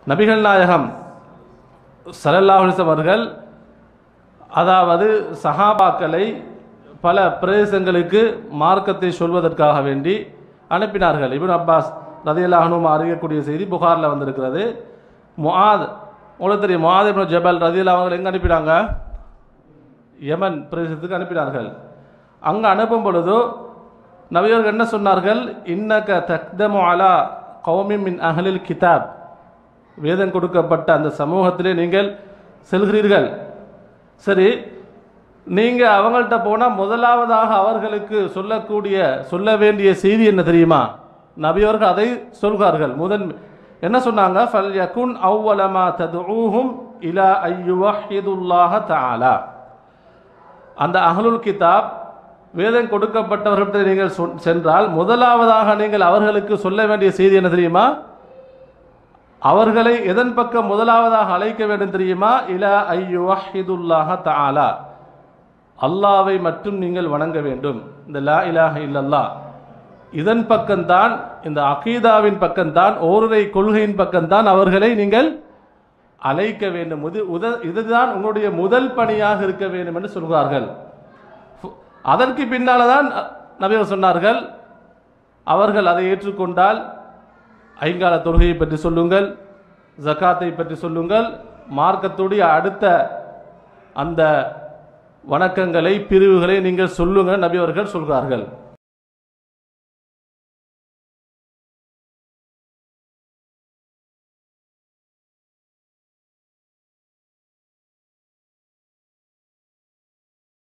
நபிகள் நாயகம் ஸல்லல்லாஹு அலைஹி வஸல்லம் அவர்கள் அதாவது சஹாபாக்களை பல பிரதேசங்களுக்கு மார்க்கத்தை சொல்வதற்காக வேண்டி அனுப்பினார்கள் இப்னு அப்பாஸ் ரதியல்லாஹனும் அறியக்கூடிய செய்தி புகாரில் வந்திருக்கிறது முஆத் உங்களுக்கு தெரியும் முஆத் இப்னு ஜபல் ரதியல்லா அவர்கள் எங்கே அனுப்பினாங்க யமன் பிரதேசத்துக்கு அனுப்பினார்கள் அங்கே அனுப்பும் பொழுது நபியவர்கள் என்ன சொன்னார்கள் இன்னக தக்தமு அலா கௌமி மின் அஹலில் கிதாப் வேதம் கொடுக்கப்பட்ட அந்த சமூகத்திலே நீங்கள் செல்கிறீர்கள் சரி நீங்க அவங்கள்ட்ட போனா முதலாவதாக அவர்களுக்கு சொல்லக்கூடிய சொல்ல வேண்டிய செய்தி என்ன தெரியுமா நபியவர்கள் அதை சொல்கிறார்கள் முதன் என்ன சொன்னாங்க ஃபல் யகுன் அவ்வலமா ததுஊஹும் இலா ஐயுவஹிதுல்லாஹ தஆலா அந்த அஹ்லுல் கிதாப் வேதம் கொடுக்கப்பட்டவர்களிடத்தில் நீங்கள் சொன்- சென்றால் முதலாவதாக நீங்கள் அவர்களுக்கு சொல்ல வேண்டிய செய்தி என்ன தெரியுமா அவர்களை எதன் பக்கம் முதலாவதாக அழைக்க வேண்டும் தெரியுமா இலா ஐயுவஹிதுல்லாஹ தஆலா அல்லாவை மட்டும் நீங்கள் வணங்க வேண்டும் இந்த லா இலாஹ இல்லல்லா இதன் பக்கம்தான் இந்த அகீதாவின் பக்கம்தான் ஓருரை கொள்கையின் பக்கம்தான் அவர்களை நீங்கள் அழைக்க வேண்டும் இது உத இதுதான் உங்களுடைய முதல் பணியாக இருக்க வேண்டும் என்று சொல்கிறார்கள் ஃபு- அதற்கு பின்னால தான் நபிகள் சொன்னார்கள் அவர்கள் அதை ஏற்றுக்கொண்டால் ஐங்கால தொழுகையை பற்றி சொல்லுங்கள் ஜகாத்தை பற்றி சொல்லுங்கள் மார்க்கத்துடைய அடுத்த அந்த வணக்கங்களை பிரிவுகளை நீங்கள் சொல்லுங்கள் நபி அவர்கள் சொல்கிறார்கள்